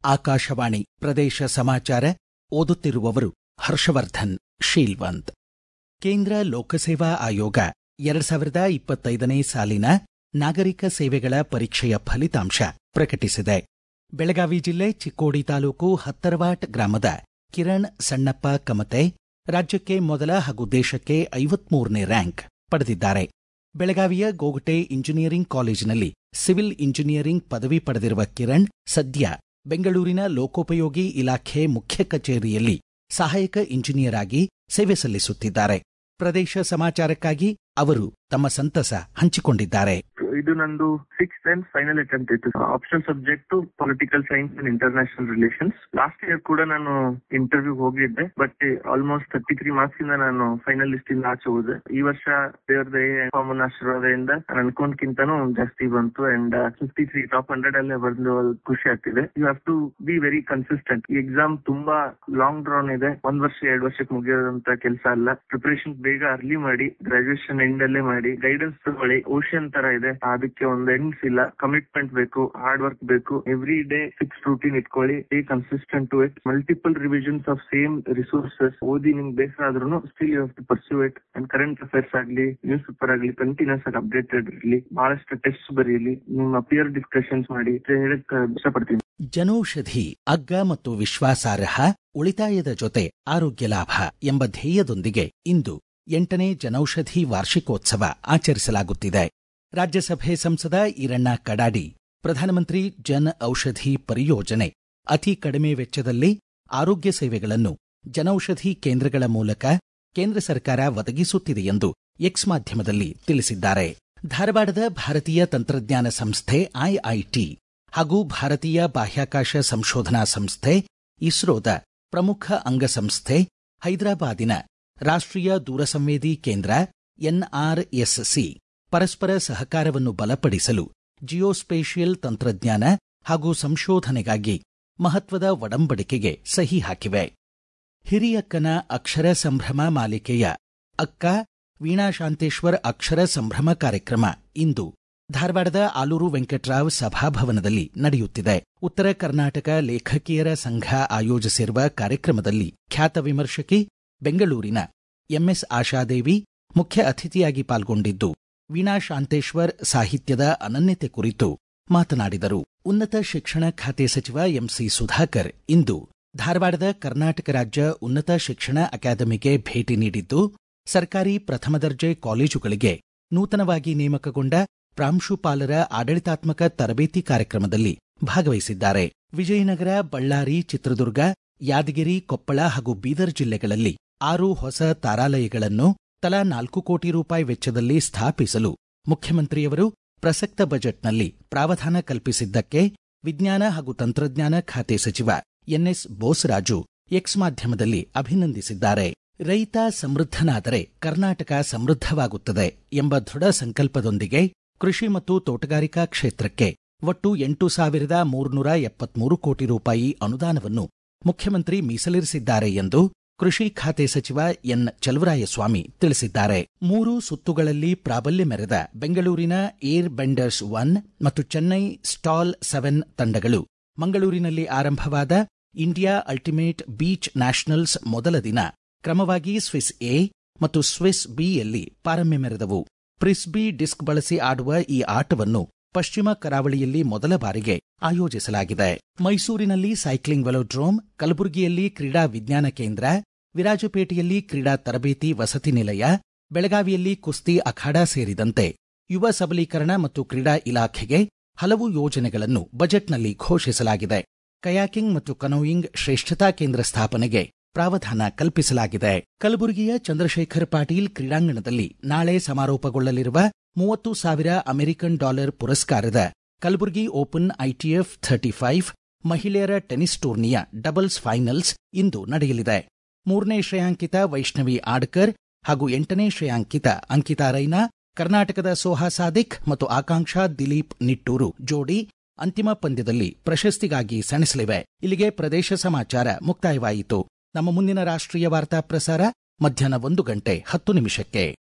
ಆಕಾಶವಾಣಿ ಪ್ರದೇಶ ಸಮಾಚಾರ ಓದುತ್ತಿರುವವರು ಹರ್ಷವರ್ಧನ್ ಶೀಲ್ವಂತ್ ಕೇಂದ್ರ ಲೋಕಸೇವಾ ಆಯೋಗ ಎರಡ್ ಸಾವಿರದ ಇಪ್ಪತ್ತೈದನೇ ಸಾಲಿನ ನಾಗರಿಕ ಸೇವೆಗಳ ಪರೀಕ್ಷೆಯ ಫಲಿತಾಂಶ ಪ್ರಕಟಿಸಿದೆ ಬೆಳಗಾವಿ ಜಿಲ್ಲೆ ಚಿಕ್ಕೋಡಿ ತಾಲೂಕು ಹತ್ತರವಾಟ್ ಗ್ರಾಮದ ಕಿರಣ್ ಸಣ್ಣಪ್ಪ ಕಮತೆ ರಾಜ್ಯಕ್ಕೆ ಮೊದಲ ಹಾಗೂ ದೇಶಕ್ಕೆ ಐವತ್ಮೂರನೇ ರ್ಯಾಂಕ್ ಪಡೆದಿದ್ದಾರೆ ಬೆಳಗಾವಿಯ ಗೋಗಟೆ ಇಂಜಿನಿಯರಿಂಗ್ ಕಾಲೇಜಿನಲ್ಲಿ ಸಿವಿಲ್ ಇಂಜಿನಿಯರಿಂಗ್ ಪದವಿ ಪಡೆದಿರುವ ಕಿರಣ್ ಸದ್ಯ ಬೆಂಗಳೂರಿನ ಲೋಕೋಪಯೋಗಿ ಇಲಾಖೆ ಮುಖ್ಯ ಕಚೇರಿಯಲ್ಲಿ ಸಹಾಯಕ ಇಂಜಿನಿಯರ್ ಆಗಿ ಸೇವೆ ಸಲ್ಲಿಸುತ್ತಿದ್ದಾರೆ ಪ್ರದೇಶ ಸಮಾಚಾರಕ್ಕಾಗಿ ಅವರು ತಮ್ಮ ಸಂತಸ ಹಂಚಿಕೊಂಡಿದ್ದಾರೆ ಇದು ನಂದು ಸಿಕ್ಸ್ ಅಂಡ್ ಫೈನಲ್ ಅಟೆಂಪ್ಟ್ ಇತ್ತು optional subject political science and international relations last year ಕೂಡ ನಾನು ಇಂಟರ್ವ್ಯೂ ಹೋಗಿದ್ದೆ but almost thirty three marks ಇಂದ ನಾನು ಫೈನಲ್ ಲಿಸ್ಟ್ ಇಂದ ಆಚೆ ಹೋದೆ ಈ ವರ್ಷ ದೇವ್ರ ದಯೆ ಕಾಮನ್ ಆಶೀರ್ವಾದದಿಂದ ನಾನು ಅನ್ಕೊಂಡ್ಕಿಂತನೂ ಜಾಸ್ತಿ ಬಂತು and fifty three top hundred ಅಲ್ಲೇ ಬಂದು ಖುಷಿ ಆಗ್ತಿದೆ you have to be very consistent ಈ ಎಕ್ಸಾಮ್ ತುಂಬಾ ಲಾಂಗ್ ಡ್ರಾನ್ ಇದೆ ಒಂದ್ ವರ್ಷ ಎರಡ್ ವರ್ಷಕ್ಕೆ ಮುಗಿಯೋದಂತ ಕೆಲಸ ಅಲ್ಲ ಪ್ರಿಪರೇಷನ್ ಬೇಗ ಅರ್ಲಿ ಮಾಡಿ ಗ್ರಾಜುಯೇಷನ್ ಎಂಡ್ ಅಲ್ಲೇ ಮಾಡಿ ಗೈಡೆನ್ಸ್ ತಗೊಳ್ಳಿ ಓಷನ್ ತರ ಇದೆ ಅದಕ್ಕೆ ಒಂದು ಎಂಡ್ಸ್ ಇಲ್ಲ ಕಮಿಟ್ಮೆಂಟ್ ಬೇಕು ಹಾರ್ಡ್ ವರ್ಕ್ ಬೇಕು ಎವ್ರಿ ಡೇ ಫಿಕ್ಸ್ ರೂಟೀನ್ ಇಟ್ಕೊಳ್ಳಿ be consistent to it multiple revisions of same resources ಓದಿ ನಿಮ್ಗೆ ಬೇಸರ ಆದ್ರೂ still you have to pursue it and current affairs ಆಗ್ಲಿ ನ್ಯೂಸ್ ಪೇಪರ್ ಆಗ್ಲಿ ಕಂಟಿನ್ಯೂಸ್ ಆಗಿ ಅಪ್ಡೇಟೆಡ್ ಇರಲಿ ಬಹಳಷ್ಟು ಟೆಸ್ಟ್ ಬರೀಲಿ ನಿಮ್ಮ ಪಿಯರ್ ಡಿಸ್ಕಷನ್ಸ್ ಮಾಡಿ ಅಂತ ಹೇಳಕ್ ಇಷ್ಟಪಡ್ತೀನಿ ಜನೌಷಧಿ ಅಗ್ಗ ಮತ್ತು ವಿಶ್ವಾಸಾರ್ಹ ಉಳಿತಾಯದ ಜೊತೆ ಆರೋಗ್ಯ ಲಾಭ ಎಂಬ ಧ್ಯೇಯದೊಂದಿಗೆ ಇಂದು ಎಂಟನೇ ಜನೌಷಧಿ ವಾರ್ಷಿಕೋತ್ಸವ ಆಚರಿಸಲಾಗುತ್ತಿದೆ ರಾಜ್ಯಸಭೆ ಸಂಸದ ಈರಣ್ಣ ಕಡಾಡಿ ಪ್ರಧಾನಮಂತ್ರಿ ಜನ್ ಔಷಧಿ ಪರಿಯೋಜನೆ ಅತಿ ಕಡಿಮೆ ವೆಚ್ಚದಲ್ಲಿ ಆರೋಗ್ಯ ಸೇವೆಗಳನ್ನು ಜನೌಷಧಿ ಕೇಂದ್ರಗಳ ಮೂಲಕ ಕೇಂದ್ರ ಸರ್ಕಾರ ಒದಗಿಸುತ್ತಿದೆ ಎಂದು ಎಕ್ಸ್ ಮಾಧ್ಯಮದಲ್ಲಿ ತಿಳಿಸಿದ್ದಾರೆ ಧಾರವಾಡದ ಭಾರತೀಯ ತಂತ್ರಜ್ಞಾನ ಸಂಸ್ಥೆ ಐಐಟಿ ಹಾಗೂ ಭಾರತೀಯ ಬಾಹ್ಯಾಕಾಶ ಸಂಶೋಧನಾ ಸಂಸ್ಥೆ ಇಸ್ರೋದ ಪ್ರಮುಖ ಅಂಗಸಂಸ್ಥೆ ಹೈದರಾಬಾದಿನ ರಾಷ್ಟ್ರೀಯ ದೂರಸಂವೇದಿ ಕೇಂದ್ರ ಎನ್ಆರ್ಎಸ್ಸಿ ಪರಸ್ಪರ ಸಹಕಾರವನ್ನು ಬಲಪಡಿಸಲು ಜಿಯೋಸ್ಪೇಷಿಯಲ್ ತಂತ್ರಜ್ಞಾನ ಹಾಗೂ ಸಂಶೋಧನೆಗಾಗಿ ಮಹತ್ವದ ಒಡಂಬಡಿಕೆಗೆ ಸಹಿ ಹಾಕಿವೆ ಹಿರಿಯಕ್ಕನ ಅಕ್ಷರ ಸಂಭ್ರಮ ಮಾಲಿಕೆಯ ಅಕ್ಕ ವೀಣಾ ಶಾಂತೇಶ್ವರ್ ಅಕ್ಷರ ಸಂಭ್ರಮ ಕಾರ್ಯಕ್ರಮ ಇಂದು ಧಾರವಾಡದ ಆಲೂರು ವೆಂಕಟರಾವ್ ಸಭಾಭವನದಲ್ಲಿ ನಡೆಯುತ್ತಿದೆ ಉತ್ತರ ಕರ್ನಾಟಕ ಲೇಖಕಿಯರ ಸಂಘ ಆಯೋಜಿಸಿರುವ ಕಾರ್ಯಕ್ರಮದಲ್ಲಿ ಖ್ಯಾತ ವಿಮರ್ಶಕಿ ಬೆಂಗಳೂರಿನ ಎಂಎಸ್ ಆಶಾದೇವಿ ಮುಖ್ಯ ಅತಿಥಿಯಾಗಿ ಪಾಲ್ಗೊಂಡಿದ್ದು ವೀಣಾ ಶಾಂತೇಶ್ವರ್ ಸಾಹಿತ್ಯದ ಅನನ್ಯತೆ ಕುರಿತು ಮಾತನಾಡಿದರು ಉನ್ನತ ಶಿಕ್ಷಣ ಖಾತೆ ಸಚಿವ ಎಂಸಿ ಸುಧಾಕರ್ ಇಂದು ಧಾರವಾಡದ ಕರ್ನಾಟಕ ರಾಜ್ಯ ಉನ್ನತ ಶಿಕ್ಷಣ ಅಕಾಡೆಮಿಗೆ ಭೇಟಿ ನೀಡಿದ್ದು ಸರ್ಕಾರಿ ಪ್ರಥಮ ದರ್ಜೆ ಕಾಲೇಜುಗಳಿಗೆ ನೂತನವಾಗಿ ನೇಮಕಗೊಂಡ ಪ್ರಾಂಶುಪಾಲರ ಆಡಳಿತಾತ್ಮಕ ತರಬೇತಿ ಕಾರ್ಯಕ್ರಮದಲ್ಲಿ ಭಾಗವಹಿಸಿದ್ದಾರೆ ವಿಜಯನಗರ ಬಳ್ಳಾರಿ ಚಿತ್ರದುರ್ಗ ಯಾದಗಿರಿ ಕೊಪ್ಪಳ ಹಾಗೂ ಬೀದರ್ ಜಿಲ್ಲೆಗಳಲ್ಲಿ ಆರು ಹೊಸ ತಾರಾಲಯಗಳನ್ನು ತಲಾ ನಾಲ್ಕು ಕೋಟಿ ರೂಪಾಯಿ ವೆಚ್ಚದಲ್ಲಿ ಸ್ಥಾಪಿಸಲು ಮುಖ್ಯಮಂತ್ರಿಯವರು ಪ್ರಸಕ್ತ ಬಜೆಟ್ನಲ್ಲಿ ಪ್ರಾವಧಾನ ಕಲ್ಪಿಸಿದ್ದಕ್ಕೆ ವಿಜ್ಞಾನ ಹಾಗೂ ತಂತ್ರಜ್ಞಾನ ಖಾತೆ ಸಚಿವ ಎನ್ಎಸ್ ಬೋಸರಾಜು ಎಕ್ಸ್ ಮಾಧ್ಯಮದಲ್ಲಿ ಅಭಿನಂದಿಸಿದ್ದಾರೆ ರೈತ ಸಮೃದ್ಧನಾದರೆ ಕರ್ನಾಟಕ ಸಮೃದ್ಧವಾಗುತ್ತದೆ ಎಂಬ ದೃಢ ಸಂಕಲ್ಪದೊಂದಿಗೆ ಕೃಷಿ ಮತ್ತು ತೋಟಗಾರಿಕಾ ಕ್ಷೇತ್ರಕ್ಕೆ ಒಟ್ಟು ಎಂಟು ಸಾವಿರದ ಮೂರುನೂರ ಎಪ್ಪತ್ಮೂರು ಕೋಟಿ ರೂಪಾಯಿ ಅನುದಾನವನ್ನು ಮುಖ್ಯಮಂತ್ರಿ ಮೀಸಲಿರಿಸಿದ್ದಾರೆ ಎಂದು ಕೃಷಿ ಖಾತೆ ಸಚಿವ ಎನ್ ಚಲವರಾಯಸ್ವಾಮಿ ತಿಳಿಸಿದ್ದಾರೆ ಮೂರು ಸುತ್ತುಗಳಲ್ಲಿ ಪ್ರಾಬಲ್ಯ ಮೆರೆದ ಬೆಂಗಳೂರಿನ ಏರ್ ಬೆಂಡರ್ಸ್ ಒನ್ ಮತ್ತು ಚೆನ್ನೈ ಸ್ಟಾಲ್ ಸೆವೆನ್ ತಂಡಗಳು ಮಂಗಳೂರಿನಲ್ಲಿ ಆರಂಭವಾದ ಇಂಡಿಯಾ ಅಲ್ಟಿಮೇಟ್ ಬೀಚ್ ನ್ಯಾಷನಲ್ಸ್ ಮೊದಲ ದಿನ ಕ್ರಮವಾಗಿ ಸ್ವಿಸ್ ಎ ಮತ್ತು ಸ್ವಿಸ್ ಬಿಯಲ್ಲಿ ಪಾರಮ್ಯ ಮೆರೆದವು ಪ್ರಿಸ್ಬಿ ಡಿಸ್ಕ್ ಬಳಸಿ ಆಡುವ ಈ ಆಟವನ್ನು ಪಶ್ಚಿಮ ಕರಾವಳಿಯಲ್ಲಿ ಮೊದಲ ಬಾರಿಗೆ ಆಯೋಜಿಸಲಾಗಿದೆ ಮೈಸೂರಿನಲ್ಲಿ ಸೈಕ್ಲಿಂಗ್ ವೆಲೋಡ್ರೋಮ್ ಕಲಬುರಗಿಯಲ್ಲಿ ಕ್ರೀಡಾ ವಿಜ್ಞಾನ ಕೇಂದ್ರ ವಿರಾಜಪೇಟೆಯಲ್ಲಿ ಕ್ರೀಡಾ ತರಬೇತಿ ವಸತಿ ನಿಲಯ ಬೆಳಗಾವಿಯಲ್ಲಿ ಕುಸ್ತಿ ಅಖಾಡ ಸೇರಿದಂತೆ ಯುವ ಸಬಲೀಕರಣ ಮತ್ತು ಕ್ರೀಡಾ ಇಲಾಖೆಗೆ ಹಲವು ಯೋಜನೆಗಳನ್ನು ಬಜೆಟ್ನಲ್ಲಿ ಘೋಷಿಸಲಾಗಿದೆ ಕಯಾಕಿಂಗ್ ಮತ್ತು ಕನೋಯಿಂಗ್ ಶ್ರೇಷ್ಠತಾ ಕೇಂದ್ರ ಸ್ಥಾಪನೆಗೆ ಪ್ರಾವಧಾನ ಕಲ್ಪಿಸಲಾಗಿದೆ ಕಲಬುರಗಿಯ ಚಂದ್ರಶೇಖರ್ ಪಾಟೀಲ್ ಕ್ರೀಡಾಂಗಣದಲ್ಲಿ ನಾಳೆ ಸಮಾರೋಪಗೊಳ್ಳಲಿರುವ ಮೂವತ್ತು ಸಾವಿರ ಅಮೆರಿಕನ್ ಡಾಲರ್ ಪುರಸ್ಕಾರದ Kalaburagi open ITF thirty five ಮಹಿಳೆಯರ ಟೆನಿಸ್ ಟೂರ್ನಿಯ ಡಬಲ್ಸ್ ಫೈನಲ್ಸ್ ಇಂದು ನಡೆಯಲಿದೆ ಮೂರನೇ ಶ್ರೇಯಾಂಕಿತ ವೈಷ್ಣವಿ ಆಡ್ಕರ್ ಹಾಗೂ ಎಂಟನೇ ಶ್ರೇಯಾಂಕಿತ ಅಂಕಿತಾ ರೈನಾ ಕರ್ನಾಟಕದ ಸೋಹಾ ಸಾದಿಕ್ ಮತ್ತು ಆಕಾಂಕ್ಷಾ ದಿಲೀಪ್ ನಿಟ್ಟೂರು ಜೋಡಿ ಅಂತಿಮ ಪಂದ್ಯದಲ್ಲಿ ಪ್ರಶಸ್ತಿಗಾಗಿ ಸೆಣಸಲಿವೆ ಇಲ್ಲಿಗೆ ಪ್ರದೇಶ ಸಮಾಚಾರ ಮುಕ್ತಾಯವಾಯಿತು ನಮ್ಮ ಮುಂದಿನ ರಾಷ್ಟ್ರೀಯ ವಾರ್ತಾ ಪ್ರಸಾರ ಮಧ್ಯಾಹ್ನ ಒಂದು ಗಂಟೆ ಹತ್ತು ನಿಮಿಷಕ್ಕೆ